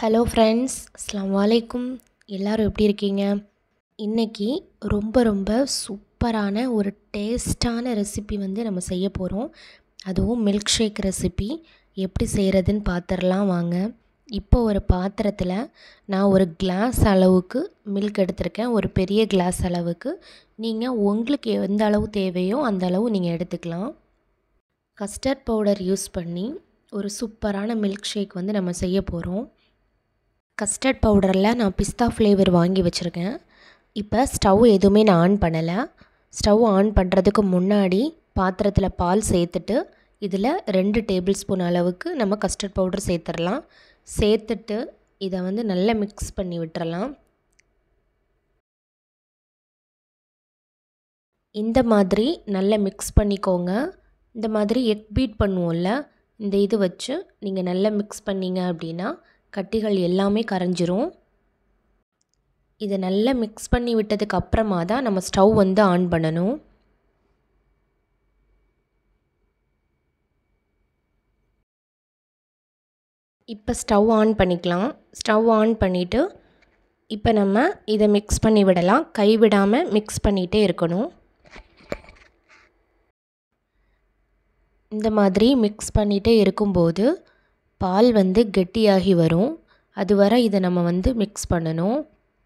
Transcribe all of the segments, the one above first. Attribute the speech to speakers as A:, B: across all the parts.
A: hello friends அஸ்லாம் வலைக்கும் எல்லோரும் எப்படி இருக்கீங்க இன்றைக்கி ரொம்ப ரொம்ப சூப்பரான ஒரு டேஸ்டான ரெசிபி வந்து நம்ம செய்ய போகிறோம் அதுவும் மில்க் ஷேக் ரெசிபி எப்படி செய்கிறதுன்னு பார்த்துடலாம் வாங்க இப்போ ஒரு பாத்திரத்தில் நான் ஒரு கிளாஸ் அளவுக்கு மில்க் எடுத்திருக்கேன் ஒரு பெரிய கிளாஸ் அளவுக்கு நீங்கள் உங்களுக்கு எந்த அளவு தேவையோ அந்த அளவு நீங்கள் எடுத்துக்கலாம் கஸ்டர்ட் பவுடர் யூஸ் பண்ணி ஒரு சூப்பரான மில்க் ஷேக் வந்து நம்ம செய்ய போகிறோம் கஸ்டர்ட் பவுடரில் நான் பிஸ்தா ஃப்ளேவர் வாங்கி வச்சுருக்கேன் இப்போ ஸ்டவ் எதுவுமே நான் ஆன் பண்ணலை ஸ்டவ் ஆன் பண்ணுறதுக்கு முன்னாடி பாத்திரத்தில் பால் சேர்த்துட்டு இதில் ரெண்டு டேபிள் ஸ்பூன் அளவுக்கு நம்ம கஸ்டர்ட் பவுடர் சேர்த்துடலாம் சேர்த்துட்டு இதை வந்து நல்லா மிக்ஸ் பண்ணி விட்டுறலாம் இந்த மாதிரி நல்லா மிக்ஸ் பண்ணிக்கோங்க இந்த மாதிரி எக் பீட் பண்ணுவோம்ல இந்த இது வச்சு நீங்கள் நல்லா மிக்ஸ் பண்ணிங்க அப்படின்னா கட்டிகள் எல்லாமே கரைஞ்சிரும் இதை நல்லா மிக்ஸ் பண்ணி விட்டதுக்கு அப்புறமா தான் நம்ம ஸ்டவ் வந்து ஆன் பண்ணணும் இப்போ ஸ்டவ் ஆன் பண்ணிக்கலாம் ஸ்டவ் ஆன் பண்ணிவிட்டு இப்போ நம்ம இதை மிக்ஸ் பண்ணி விடலாம் கைவிடாமல் மிக்ஸ் பண்ணிகிட்டே இருக்கணும் இந்த மாதிரி மிக்ஸ் பண்ணிகிட்டே இருக்கும்போது பால் வந்து கெட்டியாகி வரும் அது வர இதை நம்ம வந்து மிக்ஸ் பண்ணணும்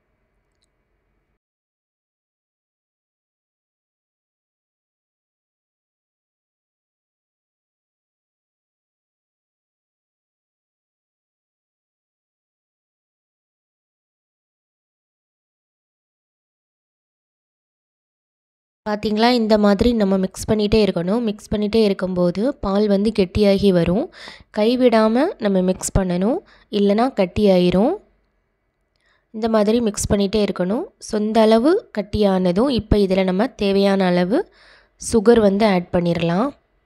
A: பார்த்திங்களா இந்த மாதிரி நம்ம மிக்ஸ் பண்ணிகிட்டே இருக்கணும் மிக்ஸ் பண்ணிகிட்டே இருக்கும்போது பால் வந்து கெட்டியாகி வரும் கைவிடாமல் நம்ம மிக்ஸ் பண்ணணும் இல்லைனா கட்டியாயிரும் இந்த மாதிரி மிக்ஸ் பண்ணிகிட்டே இருக்கணும் சொந்த அளவு கட்டியானதும் இப்போ இதில் நம்ம தேவையான அளவு சுகர் வந்து ஆட் பண்ணிடலாம்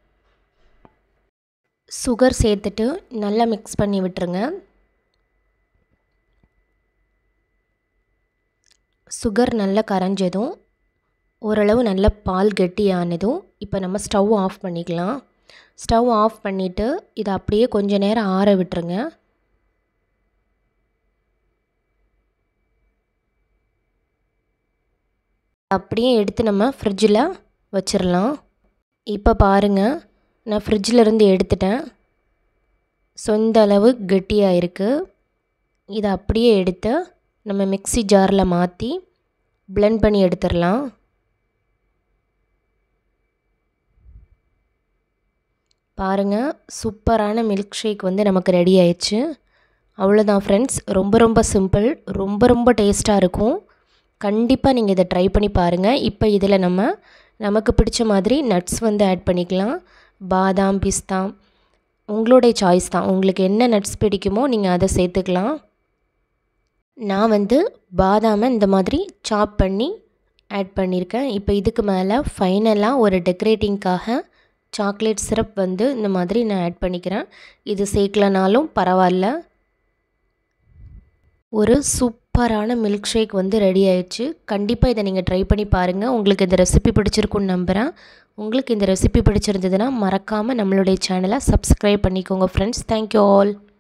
A: சுகர் சேர்த்துட்டு நல்லா மிக்ஸ் பண்ணி விட்டுருங்க சுகர் நல்லா கரைஞ்சதும் ஓரளவு நல்ல பால் கெட்டியானதும் இப்போ நம்ம ஸ்டவ் ஆஃப் பண்ணிக்கலாம் ஸ்டவ் ஆஃப் பண்ணிவிட்டு இதை அப்படியே கொஞ்ச நேரம் ஆற விட்டுருங்க அப்படியே எடுத்து நம்ம ஃப்ரிட்ஜில் வச்சிடலாம் இப்போ பாருங்கள் நான் ஃப்ரிட்ஜிலேருந்து எடுத்துட்டேன் சொந்த அளவு கெட்டியாக இருக்குது இதை அப்படியே எடுத்து நம்ம மிக்சி ஜாரில் மாற்றி பிளெண்ட் பண்ணி எடுத்துடலாம் பாருங்கள் சூப்பரான மில்க் ஷேக் வந்து நமக்கு ரெடி ஆயிடுச்சு அவ்வளோதான் ஃப்ரெண்ட்ஸ் ரொம்ப ரொம்ப சிம்பிள் ரொம்ப ரொம்ப டேஸ்ட்டாக இருக்கும் கண்டிப்பாக நீங்கள் இதை ட்ரை பண்ணி பாருங்கள் இப்போ இதில் நம்ம நமக்கு பிடிச்ச மாதிரி நட்ஸ் வந்து ஆட் பண்ணிக்கலாம் பாதாம் பிஸ்தா உங்களுடைய சாய்ஸ் தான் உங்களுக்கு என்ன நட்ஸ் பிடிக்குமோ நீங்கள் அதை சேர்த்துக்கலாம் நான் வந்து பாதாமை இந்த மாதிரி சாப் பண்ணி ஆட் பண்ணியிருக்கேன் இப்போ இதுக்கு மேலே ஃபைனலாக ஒரு டெக்கரேட்டிங்க்காக சாக்லேட் சிரப் வந்து இந்த மாதிரி நான் ஆட் பண்ணிக்கிறேன் இது சேர்க்கலனாலும் பரவாயில்ல ஒரு சூப்பரான மில்க் ஷேக் வந்து ரெடி ஆயிடுச்சு கண்டிப்பாக இதை நீங்கள் ட்ரை பண்ணி பாருங்கள் உங்களுக்கு இந்த ரெசிபி பிடிச்சிருக்குன்னு நம்புகிறேன் உங்களுக்கு இந்த ரெசிபி பிடிச்சிருந்ததுன்னா மறக்காமல் நம்மளுடைய சேனலை சப்ஸ்கிரைப் பண்ணிக்கோங்க ஃப்ரெண்ட்ஸ் தேங்க்யூ ஆல்